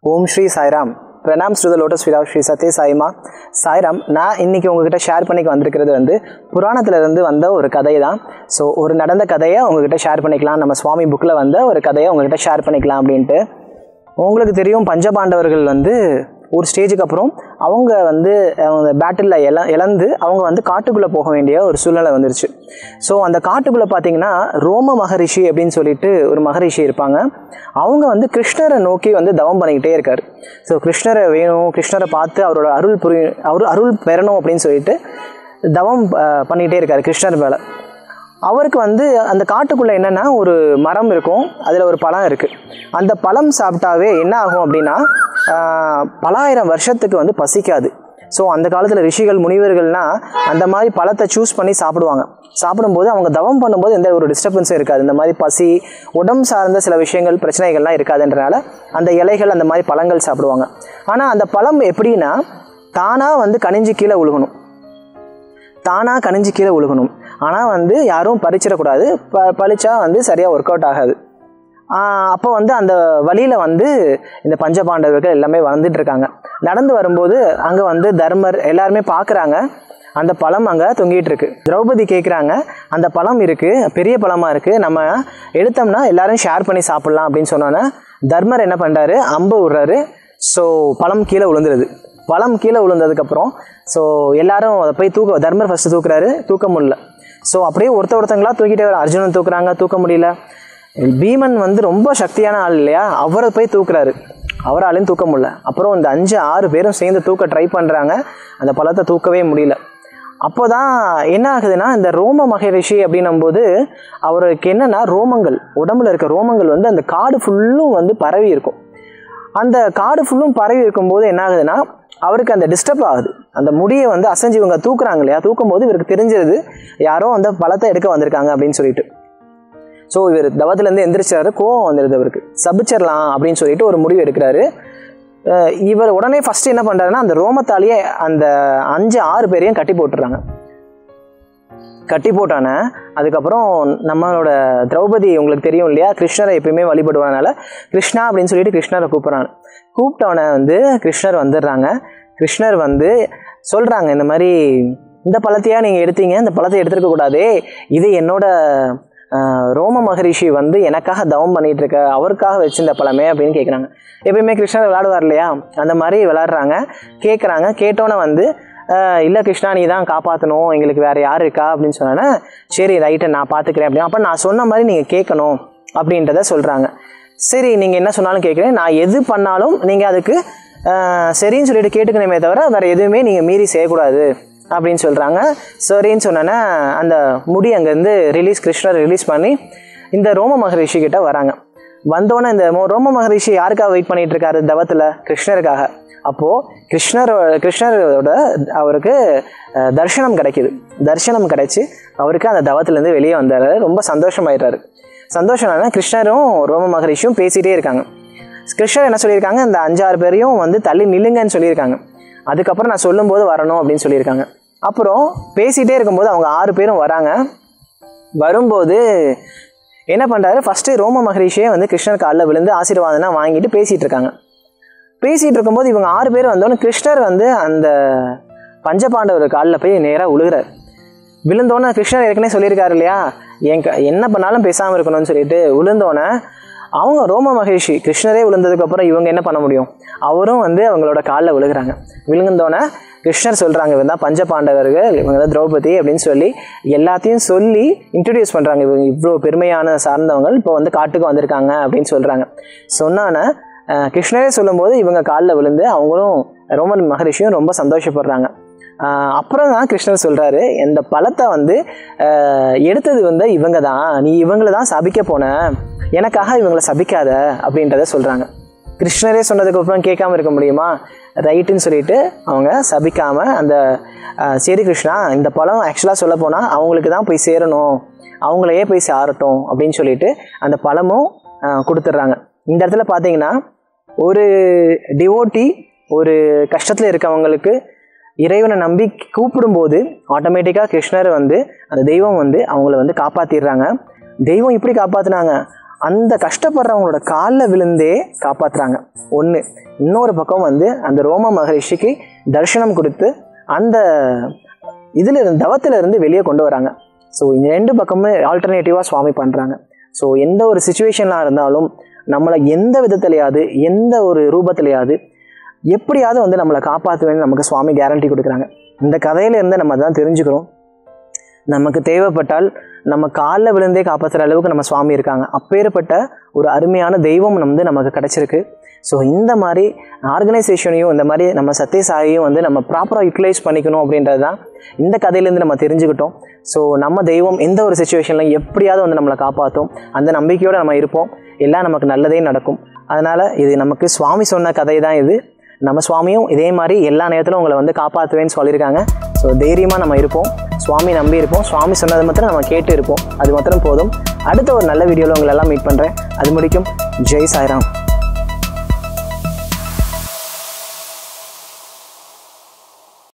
ஓம் Shri Sairam pranam Shri lotus விழா ஸ்ரீ சத்ய சாய்மா சாய்ராம் நான் இன்னைக்கு உங்ககிட்ட ஷேர் பண்ணிக்க வந்திருக்கிறது வந்து புராணத்துல இருந்து வந்த ஒரு கதை தான் ஸோ ஒரு நடந்த கதையை உங்ககிட்ட ஷேர் பண்ணிக்கலாம் நம்ம சுவாமி புக்கில் வந்த ஒரு கதையை உங்ககிட்ட ஷேர் பண்ணிக்கலாம் அப்படின்ட்டு உங்களுக்கு தெரியும் பஞ்சபாண்டவர்கள் வந்து ஒரு ஸ்டேஜுக்கு அப்புறம் அவங்க வந்து அவங்க பேட்டிலில் இல இழந்து அவங்க வந்து காட்டுக்குள்ளே போக வேண்டிய ஒரு சூழ்நிலை வந்துருச்சு ஸோ அந்த காட்டுக்குள்ளே பார்த்தீங்கன்னா ரோம மகரிஷி அப்படின்னு சொல்லிட்டு ஒரு மகரிஷி இருப்பாங்க அவங்க வந்து கிருஷ்ணரை நோக்கி வந்து தவம் பண்ணிக்கிட்டே இருக்காரு ஸோ கிருஷ்ணரை வேணும் கிருஷ்ணரை பார்த்து அவரோட அருள் புரி அவர் அருள் பெறணும் அப்படின்னு சொல்லிட்டு தவம் அஹ், பண்ணிக்கிட்டே இருக்காரு கிருஷ்ணர் மேலே அவருக்கு வந்து அந்த காட்டுக்குள்ளே என்னென்னா ஒரு மரம் இருக்கும் அதில் ஒரு பழம் இருக்குது அந்த பழம் சாப்பிட்டாவே என்ன ஆகும் அப்படின்னா ஆஹ், பலாயிரம் வருஷத்துக்கு வந்து பசிக்காது ஸோ அந்த காலத்தில் ரிஷிகள் முனிவர்கள்னா அந்த மாதிரி பழத்தை சூஸ் பண்ணி சாப்பிடுவாங்க சாப்பிடும்போது அவங்க தவம் பண்ணும்போது எந்த ஒரு டிஸ்டர்பன்ஸும் இருக்காது இந்த மாதிரி பசி உடம்பு சார்ந்த சில விஷயங்கள் பிரச்சனைகள்லாம் இருக்காதுன்றனால அந்த இலைகள் அந்த மாதிரி பழங்கள் சாப்பிடுவாங்க ஆனால் அந்த பழம் எப்படின்னா தானாக வந்து கனிஞ்சு கீழே விழுகணும் தானாக கனிஞ்சு கீழே விழுகணும் ஆனால் வந்து யாரும் பறிச்சிடக்கூடாது ப பழிச்சா வந்து சரியாக ஒர்க் அவுட் ஆகாது அப்போ வந்து அந்த வழியில் வந்து இந்த பஞ்சபாண்டவர்கள் எல்லாமே வந்துட்டு இருக்காங்க நடந்து வரும்போது அங்கே வந்து தர்மர் எல்லாருமே பார்க்குறாங்க அந்த பழம் அங்கே தொங்கிட்டு இருக்கு திரௌபதி கேட்குறாங்க அந்த பழம் இருக்குது பெரிய பழமாக இருக்குது நம்ம எடுத்தோம்னா எல்லாரும் ஷேர் பண்ணி சாப்பிட்லாம் அப்படின்னு சொன்னோன்னே தர்மர் என்ன பண்ணுறாரு அம்பு விடுறாரு ஸோ பழம் கீழே விழுந்துருது பழம் கீழே விழுந்ததுக்கப்புறம் ஸோ எல்லாரும் அதை போய் தூக்க தர்மர் ஃபஸ்ட்டு தூக்குறாரு தூக்க முடியல ஸோ அப்படியே ஒருத்த ஒருத்தங்களா தூக்கிட்டே வர அர்ஜுனன் தூக்குறாங்க தூக்க முடியல பீமன் வந்து ரொம்ப சக்தியான ஆள் இல்லையா அவரை போய் தூக்குறாரு அவராலையும் தூக்க முடியல அப்புறம் இந்த அஞ்சு ஆறு பேரும் சேர்ந்து தூக்க ட்ரை பண்ணுறாங்க அந்த பழத்தை தூக்கவே முடியல அப்போ தான் என்ன ஆகுதுன்னா இந்த ரோம மகரிஷி அப்படின்னும்போது அவருக்கு என்னன்னா ரோமங்கள் உடம்புல இருக்க ரோமங்கள் வந்து அந்த காடு ஃபுல்லும் வந்து பரவி இருக்கும் அந்த காடு ஃபுல்லும் பரவி இருக்கும்போது என்ன ஆகுதுன்னா அவருக்கு அந்த டிஸ்டர்ப் ஆகுது அந்த முடியை வந்து அசைஞ்சு இவங்க தூக்குறாங்க இல்லையா தூக்கும் போது இவருக்கு தெரிஞ்சிருது யாரோ அந்த பழத்தை எடுக்க வந்திருக்காங்க அப்படின்னு சொல்லிட்டு ஸோ இவர் தவத்துலேருந்து எந்திரிச்சாரு கோவம் வந்துடுது அவருக்கு சபிச்சிடலாம் அப்படின்னு சொல்லிட்டு ஒரு முடிவு எடுக்கிறாரு அஹ் இவர் உடனே ஃபர்ஸ்ட் என்ன பண்ணுறாருன்னா அந்த ரோமத்தாலேயே அந்த அஞ்சு ஆறு பேரையும் கட்டி போட்டுறாங்க கட்டி போட்டானே அதுக்கப்புறம் நம்மளோட திரௌபதி உங்களுக்கு தெரியும் இல்லையா கிருஷ்ணரை எப்பயுமே வழிபடுவதனால கிருஷ்ணா அப்படின்னு சொல்லிட்டு கிருஷ்ணரை கூப்பிட்றாங்க கூப்பிட்டவனை வந்து கிருஷ்ணர் வந்துடுறாங்க கிருஷ்ணர் வந்து சொல்கிறாங்க இந்த மாதிரி இந்த பழத்தையா நீங்கள் எடுத்தீங்க இந்த பழத்தை எடுத்துருக்க கூடாதே இது என்னோட ஆஹ், ரோம மகரிஷி வந்து எனக்காக தவம் பண்ணிட்டு இருக்க அவருக்காக வச்சிருந்த பழமே அப்படின்னு கேட்குறாங்க எப்பயுமே கிருஷ்ணர் விளையாடுவார் இல்லையா அந்த மாதிரி விளையாடுறாங்க கேட்குறாங்க கேட்டோன்னே வந்து ஆஹ் இல்லை கிருஷ்ணா நீ தான் காப்பாற்றணும் எங்களுக்கு வேறு யார் இருக்கா அப்படின்னு சொன்னோன்னே சரி ரைட்டை நான் பார்த்துக்கிறேன் அப்படின்னு அப்போ நான் சொன்ன மாதிரி நீங்கள் கேட்கணும் அப்படின்றத சொல்கிறாங்க சரி நீங்கள் என்ன சொன்னாலும் கேட்குறேன் நான் எது பண்ணாலும் நீங்கள் அதுக்கு ஆஹ் சரின்னு சொல்லிட்டு கேட்டுக்கணுமே தவிர வேறு எதுவுமே நீங்கள் மீறி செய்யக்கூடாது அப்படின்னு சொல்கிறாங்க சரின்னு சொன்னோன்னே அந்த முடி அங்கேருந்து ரிலீஸ் கிருஷ்ணர் ரிலீஸ் பண்ணி இந்த ரோம மகரிஷி கிட்ட வராங்க வந்தோன்னே இந்த மோ- ரோம மகரிஷி யாருக்காக வெயிட் பண்ணிட்டு இருக்காரு தவத்தில் கிருஷ்ணருக்காக அப்போது கிருஷ்ணர் கிருஷ்ணரோட அவருக்கு அஹ், தரிசனம் கிடைக்குது தரிசனம் கிடைச்சி அவருக்கு அந்த தவத்திலேருந்து வெளியே வந்தார் ரொம்ப சந்தோஷமாயிட்டாரு சந்தோஷம்னா கிருஷ்ணரும் ரோம மகரிஷியும் பேசிகிட்டே இருக்காங்க கிருஷ்ணர் என்ன சொல்லியிருக்காங்க இந்த அஞ்சாறு பேரையும் வந்து தள்ளி நில்லுங்கன்னு சொல்லியிருக்காங்க அதுக்கப்புறம் நான் சொல்லும்போது வரணும் அப்படின்னு சொல்லியிருக்காங்க அப்புறம் பேசிகிட்டே இருக்கும்போது அவங்க ஆறு பேரும் வராங்க வரும்போது என்ன பண்ணுறாரு ஃபஸ்ட்டு ரோம மகரிஷியே வந்து கிருஷ்ணர் காலில் விழுந்து ஆசீர்வாதம்லாம் வாங்கிட்டு பேசிகிட்டு இருக்காங்க பேசிகிட்டு இருக்கும்போது இவங்க ஆறு பேர் வந்தோடனே கிருஷ்ணர் வந்து அந்த பஞ்சபாண்டவர் காலில் போய் நேராக விழுகிறார் விழுந்தோன்னே கிருஷ்ணர் ஏற்கனவே சொல்லியிருக்காரு இல்லையா என் க- என்ன பண்ணாலும் பேசாமல் இருக்கணும்னு சொல்லிட்டு விழுந்தோன்னே அவங்க ரோம மகரிஷி கிருஷ்ணரே விழுந்ததுக்கப்புறம் இவங்க என்ன பண்ண முடியும் அவரும் வந்து அவங்களோட காலில் விழுகிறாங்க விழுந்தோன்னே கிருஷ்ணர் சொல்கிறாங்க இவங்க தான் பஞ்சபாண்டவர்கள் இவங்க தான் திரௌபதி அப்படின்னு சொல்லி எல்லாத்தையும் சொல்லி இன்ட்ரடியூஸ் பண்ணுறாங்க இவங்க இவ்வளோ பெருமையான சார்ந்தவங்க இப்போ வந்து காட்டுக்கு வந்திருக்காங்க அப்படின்னு சொல்கிறாங்க சொன்னானே அஹ், கிருஷ்ணரே சொல்லும்போது இவங்க காலில் விழுந்து அவங்களும் ரோமன் மகரிஷியும் ரொம்ப சந்தோஷப்படுறாங்க ஆஹ் அப்புறம் தான் கிருஷ்ணர் சொல்கிறாரு இந்த பழத்தை வந்து ஆஹ் எடுத்தது வந்து இவங்க தான் நீ இவங்கள தான் சபிக்க போன எனக்காக இவங்கள சபிக்காத அப்படின்றத சொல்கிறாங்க கிருஷ்ணரே சொன்னதுக்கு அப்புறம் கேட்காம இருக்க முடியுமா ரைட்டுன்னு சொல்லிட்டு அவங்க சபிக்காமல் அந்த ஆஹ் சரி கிருஷ்ணா இந்த பழம் ஆக்சுவலாக சொல்ல போனால் அவங்களுக்கு தான் போய் சேரணும் அவங்களையே போய் சாரட்டும் அப்படின்னு சொல்லிட்டு அந்த பழமும் ஆஹ் கொடுத்துட்றாங்க இந்த இடத்துல பார்த்தீங்கன்னா ஒரு டிவோட்டி ஒரு கஷ்டத்தில் இருக்கவங்களுக்கு இறைவனை நம்பி கூப்பிடும்போது ஆட்டோமேட்டிக்காக கிருஷ்ணர் வந்து அந்த தெய்வம் வந்து அவங்கள வந்து காப்பாற்றிடுறாங்க தெய்வம் இப்படி காப்பாற்றினாங்க அந்த கஷ்டப்படுறவங்களோட காலில் விழுந்தே காப்பாற்றுறாங்க ஒன்று இன்னொரு பக்கம் வந்து அந்த ரோம மகரிஷிக்கு தரிசனம் கொடுத்து அந்த இதில் இருந்து தவத்துல இருந்து வெளியே கொண்டு வராங்க ஸோ இந்த ரெண்டு பக்கமும் ஆல்டர்னேட்டிவாக சுவாமி பண்ணுறாங்க ஸோ எந்த ஒரு சுச்சுவேஷனாக இருந்தாலும் நம்மளை எந்த விதத்துலையாவது எந்த ஒரு ரூபத்துலையாவது எப்படியாவது வந்து நம்மளை காப்பாற்றுவேன்னு நமக்கு சுவாமி கேரண்டி கொடுக்குறாங்க இந்த கதையிலேருந்து நம்ம தான் தெரிஞ்சுக்கிறோம் நமக்கு தேவைப்பட்டால் நம்ம காலில் விழுந்தே காப்பாற்றுற அளவுக்கு நம்ம சுவாமி இருக்காங்க அப்பேற்பட்ட ஒரு அருமையான தெய்வம் வந்து நமக்கு கிடச்சிருக்கு ஸோ இந்த மாதிரி ஆர்கனைசேஷனையும் இந்த மாதிரி நம்ம சத்யசாயையும் வந்து நம்ம ப்ராப்பராக யூட்டிலைஸ் பண்ணிக்கணும் அப்படின்றது தான் இந்த கதையிலேருந்து நம்ம தெரிஞ்சுக்கிட்டோம் ஸோ நம்ம தெய்வம் எந்த ஒரு சுச்சுவேஷனில் எப்படியாவது வந்து நம்மளை காப்பாற்றும் அந்த நம்பிக்கையோடு நம்ம இருப்போம் எல்லாம் நமக்கு நல்லதே நடக்கும் அதனால் இது நமக்கு சுவாமி சொன்ன கதை தான் இது நம்ம சுவாமியும் இதே மாதிரி எல்லா நேரத்திலும் உங்களை வந்து காப்பாற்றுவேன்னு சொல்லியிருக்காங்க ஸோ தைரியமாக நம்ம இருப்போம் சுவாமி நம்பி இருப்போம் சுவாமி சொன்னது மாத்திரம் நம்ம கேட்டு இருப்போம் அது மாத்திரம் போதும் அடுத்த ஒரு நல்ல வீடியோவில் உங்களை எல்லாம் மீட் பண்ணுறேன் அது முடிக்கும் ஜெய் சாய்ராம்